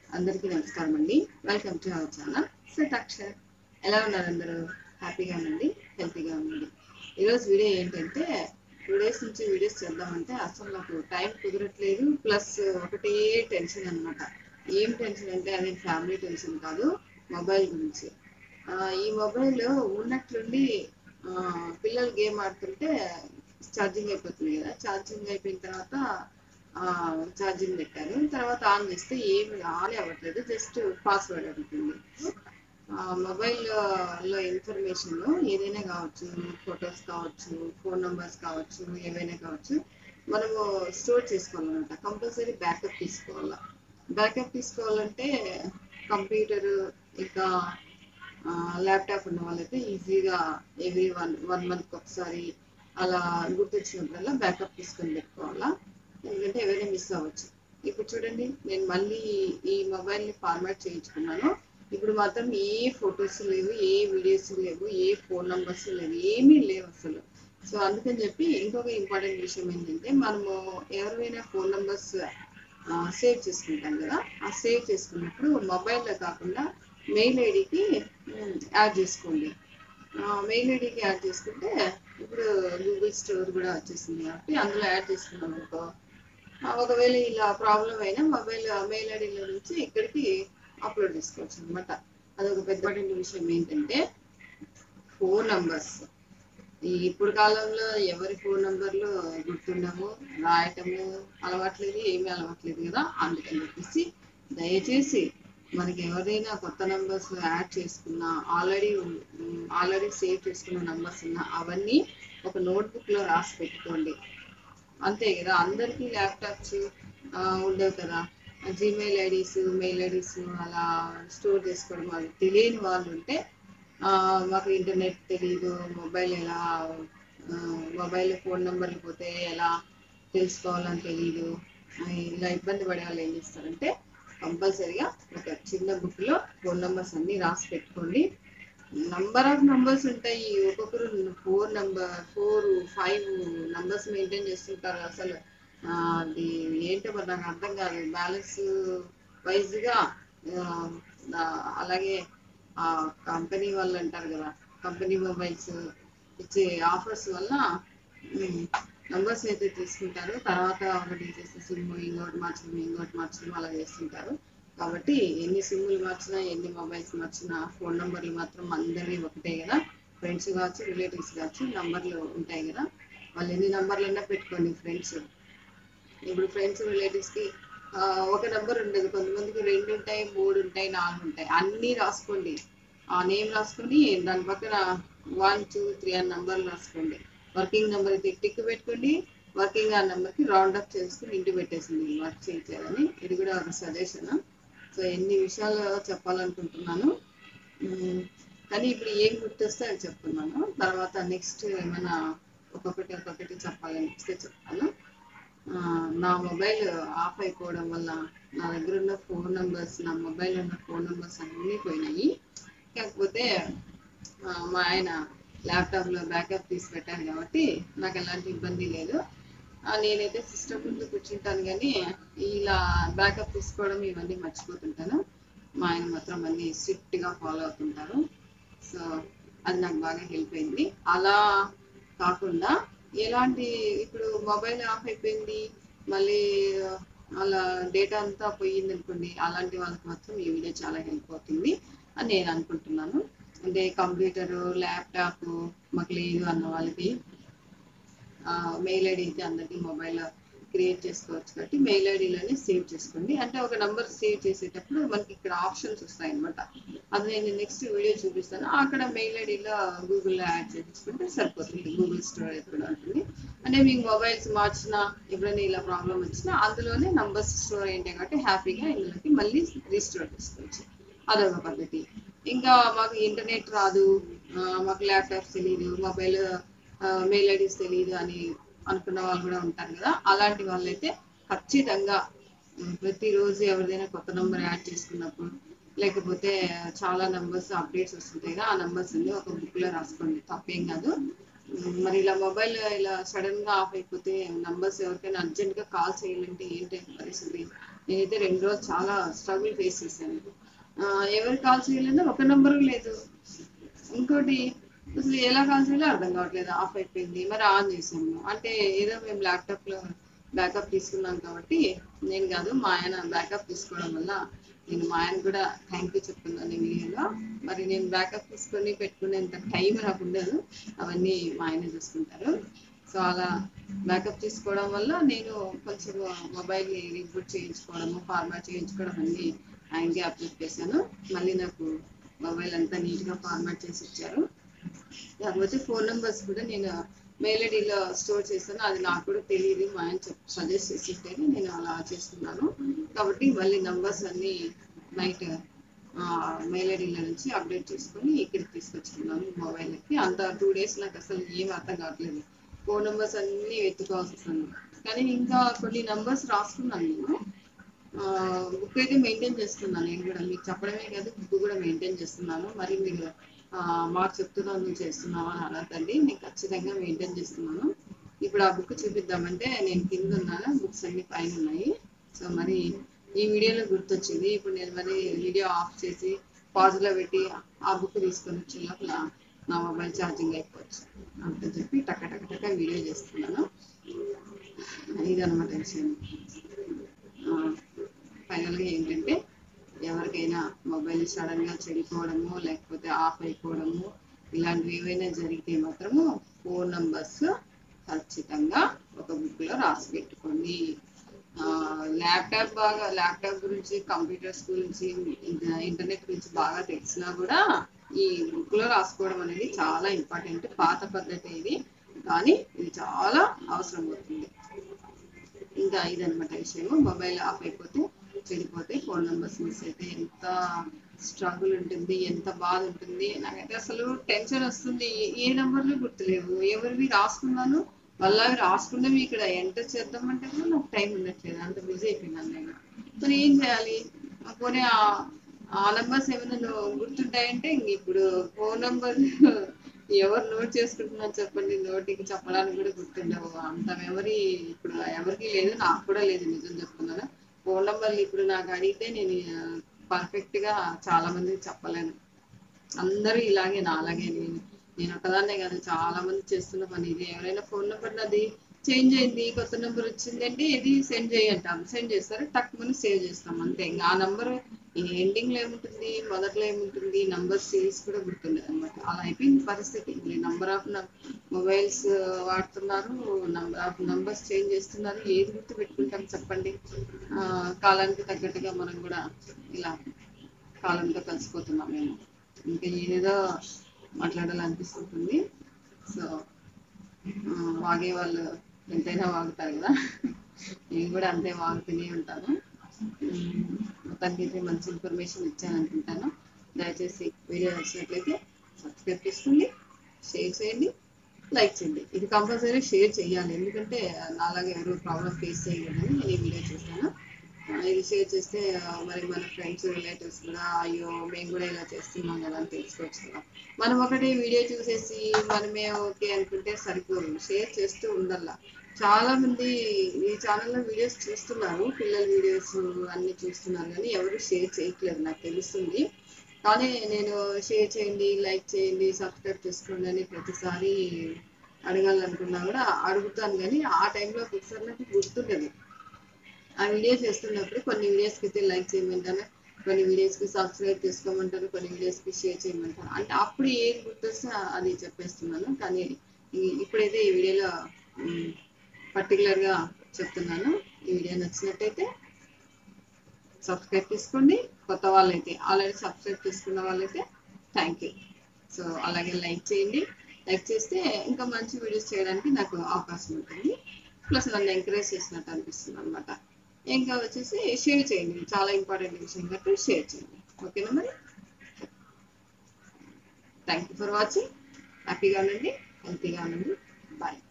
అందరికీ నమస్కారం అండి welcome to our channel set Akshar ఎలా ఉన్నారు అందరూ హ్యాపీగా ఉండండి హెల్తీగా ఉండండి ఈరోజు వీడియో ఏంటంటే టూ డేస్ నుంచి వీడియోస్ చేద్దామంటే అసలు నాకు టైం కుదరట్లేదు ప్లస్ ఒకటే టెన్షన్ అన్నమాట ఏం టెన్షన్ అంటే అది ఫ్యామిలీ టెన్షన్ కాదు మొబైల్ గురించి ఆ, ఈ మొబైల్ ఉన్నట్లుండి ఆ, పిల్లలు గేమ్ ఆడుతుంటే ఛార్జింగ్ అయిపోతుంది కదా ఛార్జింగ్ అయిపోయిన తర్వాత ఛార్జింగ్ పెట్టారు తర్వాత ఆన్ చేస్తే ఏమి ఆన్ అవ్వట్లేదు జస్ట్ పాస్వర్డ్ అడుగుతుంది మొబైల్ లో ఇన్ఫర్మేషన్ ఏదైనా కావచ్చు ఫొటోస్ కావచ్చు ఫోన్ నంబర్స్ కావచ్చు ఏవైనా కావచ్చు మనము స్టోర్ చేసుకోవాలన్నమాట కంపల్సరీ బ్యాకప్ తీసుకోవాలి బ్యాకప్ తీసుకోవాలంటే కంప్యూటర్ ఇంకా ల్యాప్టాప్ ఉన్న వాళ్ళైతే ఈజీగా ఎవ్రీ వన్ వన్ మంత్ ఒకసారి అలా గుర్తొచ్చినప్పుడల్లా బ్యాకప్ తీసుకొని పెట్టుకోవాలా ఎందుకంటే ఏవైనా మిస్ అవ్వచ్చు ఇప్పుడు చూడండి నేను మళ్ళీ ఈ మొబైల్ని ఫార్మాట్ చేయించుకున్నాను ఇప్పుడు మాత్రం ఏ ఫొటోస్ లేవు ఏ వీడియోస్ లేవు ఏ ఫోన్ నంబర్స్ లేవు ఏమీ లేవు అసలు సో అందుకని చెప్పి ఇంకొక ఇంపార్టెంట్ విషయం ఏంటంటే మనము ఎవరైనా ఫోన్ నంబర్స్ సేవ్ చేసుకుంటాం కదా ఆ సేవ్ చేసుకున్నప్పుడు మొబైల్లో కాకుండా మెయిల్ ఐడికి యాడ్ చేసుకోండి మెయిల్ ఐడికి యాడ్ చేసుకుంటే ఇప్పుడు గూగుల్ స్టోర్ కూడా వచ్చేసింది కాబట్టి అందులో యాడ్ చేసుకున్నాం అనుకో ఆ, ఒకవేళ ఇలా ప్రాబ్లం అయినా మొబైల్ మెయిల్ ఐడిలో నుంచి ఇక్కడికి అప్లోడ్ చేసుకోవచ్చు అనమాట అదొక పెద్ద విషయం ఏంటంటే ఫోన్ నంబర్స్ ఈ ఇప్పుడు కాలంలో ఎవరి ఫోన్ నంబర్లు గుర్తుండము రాయటము అలవాట్లేదు ఏమీ అలవాట్లేదు కదా అందుకని చెప్పేసి దయచేసి మనకి ఎవరైనా కొత్త నంబర్స్ యాడ్ చేసుకున్నా ఆల్రెడీ ఆల్రెడీ సేవ్ చేసుకున్న నంబర్స్ ఉన్నా అవన్నీ ఒక నోట్బుక్ లో రాసి పెట్టుకోండి అంతే కదా అందరికీ ల్యాప్టాప్స్ ఉండవు కదా జీమెయిల్ ఐడీస్ మెయిల్ ఐడీస్ అలా స్టోర్ చేసుకోవడం అది తెలియని వాళ్ళు ఉంటే ఆ, మాకు ఇంటర్నెట్ తెలియదు మొబైల్ ఎలా మొబైల్ ఫోన్ నెంబర్లు పోతే ఎలా తెలుసుకోవాలని తెలియదు ఆ, ఇలా ఇబ్బంది పడే వాళ్ళు ఏం చేస్తారంటే కంపల్సరిగా ఒక చిన్న బుక్ లో ఫోన్ నెంబర్స్ అన్ని రాసి పెట్టుకోండి నంబర్ ఆఫ్ నంబర్స్ ఉంటాయి ఒక్కొక్కరు four number four five numbers maintain చేస్తుంటారు అసలు ఆ, అది ఏంటో మరి నాకు అర్థం కాదు బ్యాలెన్స్ వైజ్ గా ఆ, ఆ, అలాగే ఆ కంపెనీ వాళ్ళు అంటారు కదా కంపెనీ మొబైల్స్ ఇచ్చే ఆఫర్స్ వల్ల నంబర్స్ అయితే తీసుకుంటారు తర్వాత ఒకటి చేస్తే సిమ్ ఇంకోటి మార్చడం ఇంకోటి మార్చడం అలా చేస్తుంటారు కాబట్టి ఎన్ని సిమ్లు మార్చినా ఎన్ని మొబైల్స్ మార్చినా ఫోన్ నంబర్లు మాత్రం అందరివి ఒకటే కదా ఫ్రెండ్స్ కావచ్చు రిలేటివ్స్ కావచ్చు నంబర్లు ఉంటాయి కదా వాళ్ళు ఎన్ని నంబర్లన్నా పెట్టుకోండి ఫ్రెండ్స్ ఇప్పుడు ఫ్రెండ్స్ రిలేటివ్స్ కి ఆ, ఒక నెంబర్ ఉండదు కొంతమందికి రెండు ఉంటాయి మూడు ఉంటాయి నాలుగు ఉంటాయి అన్నీ రాసుకోండి ఆ నేమ్ రాసుకొని దాని పక్కన వన్ టూ త్రీ అని నంబర్లు రాసుకోండి వర్కింగ్ నెంబర్ అయితే టిక్ పెట్టుకోండి వర్కింగ్ ఆ నెంబర్కి రౌండ్ అప్ చేసుకుని ఇంటి పెట్టేసింది వర్క్ చేయట్లేదని ఇది కూడా ఒక సజెషన్ సో ఎన్ని విషయాలు చెప్పాలనుకుంటున్నాను ఉమ్, కానీ ఇప్పుడు ఏం గుర్తొస్తే అది చెప్తున్నాను తర్వాత నెక్స్ట్ ఏమైనా ఒక్కొక్కటి ఒక్కొక్కటి చెప్పాలనిపిస్తే చెప్తాను ఆ, నా మొబైల్ ఆఫ్ అయిపోవడం వల్ల నా దగ్గర ఉన్న ఫోన్ నంబర్స్ నా మొబైల్ ఉన్న ఫోన్ నంబర్స్ అన్నీ పోయినాయి కాకపోతే ఆ, మా ఆయన ల్యాప్టాప్ లో బ్యాకప్ తీసి పెట్టాను కాబట్టి నాకు ఎలాంటి ఇబ్బంది లేదు ఆ, నేనైతే సిస్టమ్ ముందు కూర్చుంటాను కానీ ఇలా బ్యాకప్ తీసుకోవడం ఇవన్నీ మర్చిపోతుంటాను మా ఆయన మాత్రం అన్ని స్ట్రిక్ట్ గా ఫాలో అవుతుంటారు సో అది నాకు బాగా హెల్ప్ అయింది అలా కాకుండా ఎలాంటి ఇప్పుడు మొబైల్ ఆఫ్ అయిపోయింది మళ్ళీ అలా డేటా అంతా పోయింది అనుకోండి అలాంటి వాళ్ళకి మాత్రం ఈ వీడియో చాలా హెల్ప్ అవుతుంది అని నేను అనుకుంటున్నాను అంటే కంప్యూటర్ ల్యాప్టాప్ మాకు లేదు అన్న వాళ్ళకి మెయిల్ ఐడి అయితే అందరికీ మొబైల్ క్రియేట్ చేసుకోవచ్చు కాబట్టి మెయిల్ ఐడిలోనే సేవ్ చేసుకోండి అంటే ఒక నంబర్ సేవ్ చేసేటప్పుడు మనకి ఇక్కడ ఆప్షన్స్ వస్తాయి అనమాట అది నేను నెక్స్ట్ వీడియో చూపిస్తాను అక్కడ మెయిల్ ఐడిలో గూగుల్లో యాడ్ చేసుకుంటే సరిపోతుంది గూగుల్ స్టోర్ కూడా ఉంటుంది అంటే మీకు మొబైల్స్ మార్చినా ఎప్పుడైనా ఇలా ప్రాబ్లం వచ్చినా అందులోనే నంబర్స్ స్టోర్ అయింటాయి కాబట్టి హ్యాపీగా ఇందులోకి మళ్ళీ రీస్టోర్ చేసుకోవచ్చు అదొక పద్ధతి ఇంకా మాకు ఇంటర్నెట్ రాదు ఆ, మాకు ల్యాప్టాప్స్ తెలియదు మొబైల్ మెయిల్ ఐడీస్ తెలియదు అని అనుకున్న వాళ్ళు కూడా ఉంటారు కదా అలాంటి వాళ్ళైతే ఖచ్చితంగా ఉమ్, ప్రతిరోజు ఎవరిదైనా కొత్త నంబర్ యాడ్ చేసుకున్నప్పుడు లేకపోతే చాలా నంబర్స్ అప్డేట్స్ వస్తుంటాయి కదా ఆ నంబర్స్ అన్ని ఒక బుక్ లో రాసుకోండి తప్పేం కాదు ఉమ్, మరి ఇలా మొబైల్ ఇలా సడన్ గా ఆఫ్ అయిపోతే నంబర్స్ ఎవరికైనా అర్జెంట్ గా కాల్ చేయాలంటే ఏంటి పరిస్థితి నేనైతే రెండు రోజులు చాలా స్ట్రగుల్ ఫేస్ చేశాను ఆ, ఎవరు కాల్ చేయలేదు ఒక నెంబర్ లేదు ఇంకోటి అసలు ఎలా కాల్ చేయాలో అర్థం కావట్లేదు ఆఫ్ అయిపోయింది మరి ఆన్ చేసాము అంటే ఏదో మేము ల్యాప్టాప్ లో బ్యాకప్ తీసుకున్నాం కాబట్టి నేను కాదు మా ఆయన బ్యాకప్ తీసుకోవడం వల్ల నేను మా ఆయన కూడా థ్యాంక్ యూ చెప్తున్నాను ఈ వీడియోలో మరి నేను బ్యాకప్ తీసుకొని పెట్టుకునేంత టైం నాకు ఉండదు అవన్నీ మా ఆయన చూసుకుంటారు సో అలా బ్యాకప్ తీసుకోవడం వల్ల నేను కొంచెం మొబైల్ రీబూట్ చేయించుకోవడము ఫార్మాట్ చేయించుకోవడం అన్ని ఆయనకే అప్లోడ్ చేశాను మళ్ళీ నాకు మొబైల్ అంతా నీట్గా ఫార్మాట్ చేసి ఇచ్చారు కాకపోతే ఫోన్ నెంబర్స్ కూడా నేను మెయిల్ ఐడిలో స్టోర్ చేశాను అది నాకు కూడా తెలియదు మా ఆయన చెప్ సజెస్ట్ చేసి ఉంటేనే నేను అలా చేసుకున్నాను కాబట్టి మళ్ళీ నంబర్స్ అన్ని నైట్ మెయిల్ ఐడిలో నుంచి అప్డేట్ చేసుకొని ఇక్కడికి తీసుకొచ్చుకున్నాను మొబైల్కి అంత టూ డేస్ నాకు అసలు ఏం అర్థం కావట్లేదు ఫోన్ నెంబర్స్ అన్ని వెతుకోవాల్సి వస్తుంది కానీ ఇంకా కొన్ని నెంబర్స్ రాసుకున్నాను నేను బుక్ అయితే మెయింటైన్ చేస్తున్నాను నేను కూడా మీకు చెప్పడమే కాదు బుక్ కూడా మెయింటైన్ చేస్తున్నాను మరి మీరు ఆ, మాకు చెప్తున్నాను నువ్వు చేస్తున్నావా అని అనద్దండి నేను ఖచ్చితంగా మెయింటైన్ చేస్తున్నాను ఇప్పుడు ఆ బుక్ చూపిద్దామంటే నేను కింద ఉన్నాను బుక్స్ అన్ని పైన ఉన్నాయి సో మరి ఈ వీడియోలో గుర్తొచ్చింది ఇప్పుడు నేను మరి వీడియో ఆఫ్ చేసి పాజ్లో పెట్టి ఆ బుక్ తీసుకొని వచ్చే లోపల నా మొబైల్ ఛార్జింగ్ అయిపోవచ్చు అంత చెప్పి టక్క టక్క టక్క వీడియో చేస్తున్నాను ఇదనమాట విషయం ఫైనల్గా ఏంటంటే ఎవరికైనా మొబైల్ సడన్గా చెడిపోవడము లేకపోతే ఆఫ్ అయిపోవడము ఇలాంటివి ఏవైనా జరిగితే మాత్రము ఫోన్ నంబర్స్ ఖచ్చితంగా ఒక బుక్లో రాసి పెట్టుకోండి ల్యాప్టాప్ బాగా ల్యాప్టాప్ గురించి కంప్యూటర్స్ గురించి ఇంట- ఇంటర్నెట్ గురించి బాగా తెలిసినా కూడా ఈ బుక్లో రాసుకోవడం అనేది చాలా ఇంపార్టెంట్ పాత పద్ధతి ఇది కానీ ఇది చాలా అవసరం అవుతుంది ఇంకా ఇదనమాట విషయం మొబైల్ ఆఫ్ అయిపోతే చెడిపోతే ఫోన్ నెంబర్స్ మిస్ అయితే ఎంత స్ట్రగుల్ ఉంటుంది ఎంత బాధ ఉంటుంది నాకైతే అసలు టెన్షన్ వస్తుంది ఏ- ఏ నెంబర్లు గుర్తులేవు ఎవరివి రాసుకున్నాను మళ్ళీ అవి రాసుకున్నవి ఇక్కడ ఎంటర్ చేద్దామంటే కూడా నాకు టైం ఉండట్లేదు అంత బిజీ అయిపోయినాను నేను మరి ఏం చేయాలి పోనీ ఆ- ఆ నెంబర్స్ ఏమైనా నువ్వు గుర్తుంటాయంటే ఇంక ఇప్పుడు ఫోన్ నెంబర్ ఎవరు నోట్ చేసుకుంటున్నారు చెప్పండి నోటికి చెప్పడానికి కూడా గుర్తుండవు అంత మెమరీ ఇప్పుడు ఎవరికి లేదు నాకు కూడా లేదు నిజం చెప్తున్నాను ఫోన్ నెంబర్లు ఇప్పుడు నాకు అడిగితే నేను పర్ఫెక్ట్ గా చాలా మందికి చెప్పలేను అందరూ ఇలాగే నా అలాగే నేను నేను ఒకదాన్నే కాదు చాలా మంది చేస్తున్న పని ఇది ఎవరైనా ఫోన్ నెంబర్ నాది చేంజ్ అయింది కొత్త నెంబర్ వచ్చింది అంటే ఇది సెండ్ చేయంటాం సెండ్ చేస్తారు టక్ మని సేవ్ చేస్తాం అంతే ఇంకా ఆ నంబర్ ఎండింగ్ లో ఏముంటుంది మొదట్లో ఏముంటుంది నంబర్ సిరీస్ కూడా గుర్తుండదు అనమాట అలా అయిపోయింది పరిస్థితి నంబర్ ఆఫ్ మొబైల్స్ వాడుతున్నారు నంబర్ ఆఫ్ నంబర్స్ చేంజ్ చేస్తున్నారు ఏది గుర్తు పెట్టుకుంటాం చెప్పండి ఆ, కాలానికి తగ్గట్టుగా మనం కూడా ఇలా కాలంతో కలిసిపోతున్నాం మేము ఇంకా ఏదేదో మాట్లాడాలనిపిస్తుంటుంది సో ఆ, వాగే వాళ్ళు ఎంతైనా వాగుతారు కదా నేను కూడా అంతే వాగుతూనే ఉంటాను ఉమ్, మొత్తానికి అయితే మంచి ఇన్ఫర్మేషన్ ఇచ్చాను అనుకుంటాను దయచేసి వీడియో నచ్చినట్లయితే సబ్స్క్రైబ్ చేసుకోండి షేర్ చేయండి లైక్ చేయండి ఇది కంపల్సరీ షేర్ చేయాలి ఎందుకంటే నాలాగా ఎవరు ప్రాబ్లం ఫేస్ చేయకూడదని నేను ఈ వీడియో చేశాను ఆ, ఇది షేర్ చేస్తే ఆ, మరి మన ఫ్రెండ్స్ రిలేటివ్స్ కూడా అయ్యో మేము కూడా ఇలా చేస్తున్నాం కదా అని తెలుసుకోవచ్చు కదా మనం ఒకటి వీడియో చూసేసి మనమే ఓకే అనుకుంటే సరిపోదు షేర్ చేస్తూ ఉండాల చాలా మంది ఈ ఛానల్లో వీడియోస్ చూస్తున్నారు పిల్లల వీడియోస్ అన్ని చూస్తున్నారు కానీ ఎవరు షేర్ చేయట్లేదు నాకు తెలుస్తుంది కానీ నేను షేర్ చేయండి లైక్ చేయండి సబ్స్క్రైబ్ చేసుకోండి అని ప్రతిసారి అడగాలనుకున్నా కూడా అడుగుతాను కానీ ఆ టైంలో ఒకసారి నాకు గుర్తుండదు ఆ వీడియో చేస్తున్నప్పుడు కొన్ని వీడియోస్కి అయితే లైక్ చేయమంటాను కొన్ని వీడియోస్కి సబ్స్క్రైబ్ చేసుకోమంటారు కొన్ని వీడియోస్కి షేర్ చేయమంటారు అంటే అప్పుడు ఏది గుర్తొస్తే అది చెప్పేస్తున్నాను కానీ ఈ- ఇప్పుడైతే ఈ వీడియోలో ఉమ్, particular గా చెప్తున్నాను ఈ వీడియో నచ్చినట్టయితే సబ్స్క్రైబ్ చేసుకోండి కొత్త వాళ్ళైతే ఆల్రెడీ సబ్స్క్రైబ్ చేసుకున్న వాళ్ళైతే థ్యాంక్ యూ సో అలాగే లైక్ చేయండి లైక్ చేస్తే ఇంకా మంచి వీడియోస్ చేయడానికి నాకు అవకాశం ఉంటుంది ప్లస్ నన్ను ఎంకరేజ్ చేసినట్టు అనిపిస్తుంది అనమాట ఇంకా వచ్చేసి షేర్ చేయండి చాలా ఇంపార్టెంట్ విషయం కాబట్టి షేర్ చేయండి ఓకేనా మరి థ్యాంక్ యూ ఫర్ వాచింగ్ హ్యాపీగా ఉండండి హెల్తీగా ఉండండి బాయ్